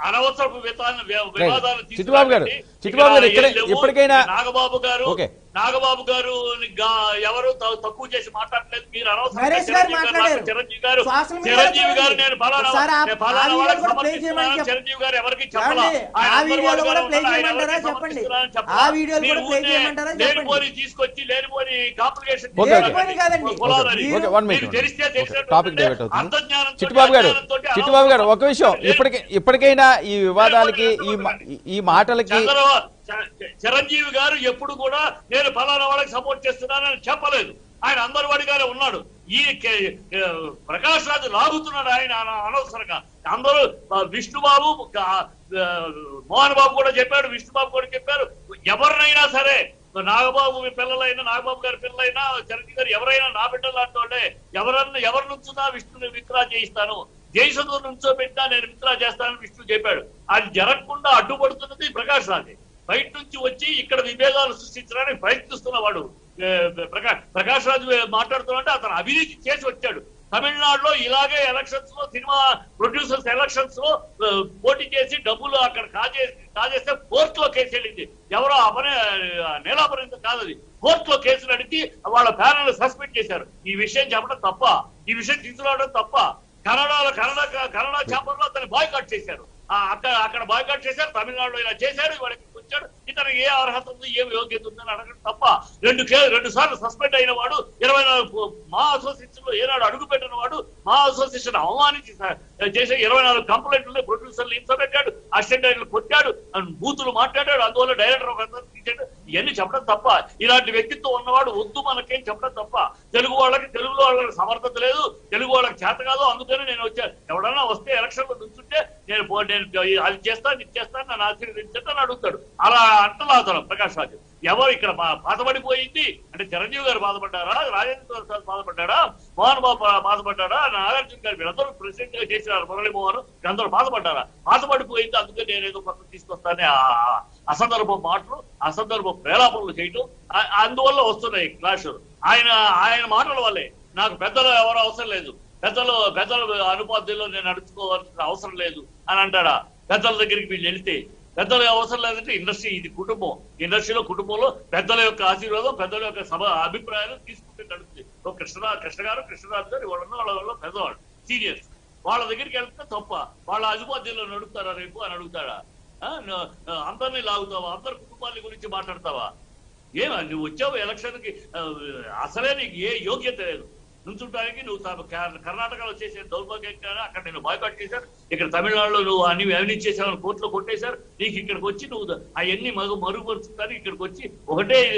అనవసరపు వితాన్ని- వి- వివాదాలు చిట్టిబాబు గారు, తీసుకురాకండి. చిట్టిబాబు గారు, ఇక్కడ ఇక్కడ- ఏం లేవు. ఇప్పటికైనా- నాగబాబు గారు ఓకే. నాగబాబు గారు గా- ఎవరు త- తక్కువ చేసి మాట్లాడలేదు మీరు అనవసరంగా నరేష్ గారు చిరంజీవి గారు మాట్లాడారు. నాకు చిరంజీవి గారు సోషల్ మీడియాలో చిరంజీవి గారు చూడండి. నేను ఫలానా ఒకసారి ఆ- నేను ఫలానా ఆ వీడియో వాళ్ళకి కూడా ప్లే సమర్పిస్తున్నాను. చేయమని చెప్ప- చిరంజీవి గారు ఎవరికి చెప్పలా ఏమండి? ఆయన ఆ అందరి వీడియోలో వాళ్ళు కూడా కూడా ప్లే ఉన్నారు. ఆయన చేయమంటారా ఎవరికి చెప్పండి. సమర్పిస్తున్నారని చెప్పలా. ఆ వీడియోలు మీరు కూడా ప్లే ఊరికే చేయమంటారా చెప్పండి. లేనిపోని తీసుకొచ్చి లేనిపోని కాంప్లికేషన్ ఓకే, ఓకే. లేనిపోని కాదండి. కులాలని. ఓకే వన్ మీరు మినిట్ తెలిస్తే తెలిసినట్టు టాపిక్ ఉంటే డైవర్ట్ అవుతుంది అంతర్జ్ఞానంతోటి, చిట్టుబాబు గారు అజ్ఞానంతోటి చిట్టుబాబు గారు ఒక విషయం లేదు. ఇప్పటికే ఇప్పటికైనా ఈ వివాదాలకి ఈ మా- ఈ మాటలకి చంద్రబాబు చ- చిరంజీవి గారు ఎప్పుడు కూడా నేను ఫలానా వాళ్ళకి సపోర్ట్ చేస్తున్నానని చెప్పలేదు ఆయన అందరి వాడిగానే ఉన్నాడు ఈ కే- ఏ, ప్రకాష్ రాజు లాగుతున్నాడు ఆయన అన- అనవసరంగా అందరూ ఆ, విష్ణుబాబు ఆ, ఆ, మోహన్ బాబు కూడా చెప్పాడు విష్ణుబాబు కూడా చెప్పారు ఎవరినైనా సరే నాగబాబు పిల్లలైనా నాగబాబు గారి పిల్లలైనా చిరంజీవి గారు ఎవరైనా నా బిడ్డలు లాంటి వాళ్ళే ఎవరన్నా ఎవరి నుంచున్నా విష్ణుని విత్డ్రా చేయిస్తాను జయసంతో నుంచో పెట్టినా నేను విత్డ్రా చేస్తానని విష్ణు చెప్పాడు అది జరగకుండా అడ్డుపడుతున్నది ప్రకాష్ రాజే బయట నుంచి వచ్చి ఇక్కడ విభేదాలు సృష్టించడానికి ప్రయత్నిస్తున్నవాడు ఏ, ప్రకాష్ ప్రకాష్ రాజు మాట్లాడుతున్నట్టే అతను అవినీతి చేసి వచ్చాడు తమిళనాడులో ఇలాగే ఎలక్షన్స్ లో సినిమా ప్రొడ్యూసర్స్ ఎలక్షన్స్ లో ఆ, పోటీ చేసి డబ్బులు అక్కడ కాజే కాజేస్తే కోర్టు లో కేసు వెళ్ళింది ఎవరో అపనే నీలాపరింత కాదది కోర్టు లో కేసు నడిచి వాళ్ళ ప్యానల్ సస్పెండ్ చేశారు ఈ విషయం చెప్పడం తప్ప ఈ విషయం తీసుకురావడం తప్ప కన్నడలో కన్నడ కన్నడ చేపల్లో అతను బాయ్కాట్ చేశారు ఆ, అక్కడ అక్కడ బాయ్కాట్ చేశారు తమిళనాడులో ఇలా చేశాడు వాడికి వచ్చాడు ఇతనికి ఏ అర్హత ఉంది ఏ యోగ్యత ఉందని అడగడం తప్ప రెండు కే రెండు సార్లు సస్పెండ్ అయిన వాడు ఇరవై నాలుగు మా అసోసియేషన్ లో ఏనాడు అడుగు పెట్టిన వాడు మా అసోసియేషన్ అవమానించి స- చేసే ఇరవై నాలుగు కంప్లైంట్లు ప్రొడ్యూసర్లు హింస పెట్టాడు అసిస్టెంట్ డైరెక్టర్ కొట్టాడు అండ్ బూతులు మాట్లాడాడు అందువల్ల డైరెక్టర్ ఒక అతను తీసాడు ఇవన్నీ చెప్పడం తప్ప ఇలాంటి వ్యక్తిత్వం ఉన్నవాడు వద్దు మనకేం చెప్పడం తప్ప తెలుగు వాళ్ళకి తెలుగులో వాళ్ళకి సమర్థత లేదు తెలుగు వాళ్ళకి చేత కాదు అందుకని నేను వచ్చాను ఎవడన్నా వస్తే ఎలక్షన్ లో నుంచుంటే నేను పో- నేను అది చేస్తాను ఇది చేస్తాను నన్ను ఆశీర్వదించండి అని అడుగుతాడు అలా అంటలాగుతాడు ప్రకాష్ రాజు ఎవరు ఇక్కడ బా- బాధపడిపోయింది అంటే చిరంజీవి గారు బాధపడ్డారా రాజేంద్ర ప్రసాద్ బాధపడ్డాడా మోహన్ బాబు బాధపడ్డాడా నాగార్జున గారు వీళ్ళందరూ ప్రెసిడెంట్ గా చేసినారు మురళీమోహన్ వీళ్ళందరూ బాధపడ్డారా బాధపడిపోయింది అందుకే నేనేదో కొత్త తీసుకొస్తానే ఆ అసందర్భ మాటలు అసందర్భ ప్రేలాపనలు చేయటం ఆ- అందువల్ల వస్తున్నాయి క్లాష్ ఆయన ఆయన మాటల వల్లే నాకు పెద్దలు ఎవరు అవసరం లేదు పెద్దలు పెద్దల అనుపాధ్యంలో నేను నడుచుకోవాల్సిన అవసరం లేదు అని అంటాడా పెద్దల దగ్గరికి వీళ్ళు వెళ్తే పెద్దలు అవసరం లేదంటే ఇండస్ట్రీ ఇది కుటుంబం ఇండస్ట్రీలో కుటుంబంలో పెద్దల యొక్క ఆశీర్వాదం పెద్దల యొక్క సభ అభిప్రాయాలు తీసుకుంటే నడుస్తుంది ఓ కృష్ణ కృష్ణ గారు కృష్ణరాజు గారు వాళ్ళ వాళ్ళ వాళ్ళ పెద్దవాళ్ళు సీనియర్స్ వాళ్ళ దగ్గరికి వెళ్తే తప్ప వాళ్ళ ఆధిపత్యంలో నడుపుతారా రేపు అని అడుగుతాడా ఆ, న- అందరినీ లాగుతావా అందరి కుటుంబాల గురించి మాట్లాడతావా ఏమా నువ్వు వచ్చావు ఎలక్షన్ కి ఆ, అసలే నీకు ఏ యోగ్యత లేదు నుంచుంటానికి నువ్వు తా- క- కర్ణాటకలో చేసే దౌర్భాగ్యం కానీ అక్కడ నేను బాయ్కాట్ చేశారు ఇక్కడ తమిళనాడులో నువ్వు అన్ని అవినీతి చేసావని కోర్టులో కొట్టేశారు నీకు ఇక్కడికి వచ్చి నువ్వు అవన్నీ మగు మరుగుపరుచుతానికి ఇక్కడికి వచ్చి ఒకటే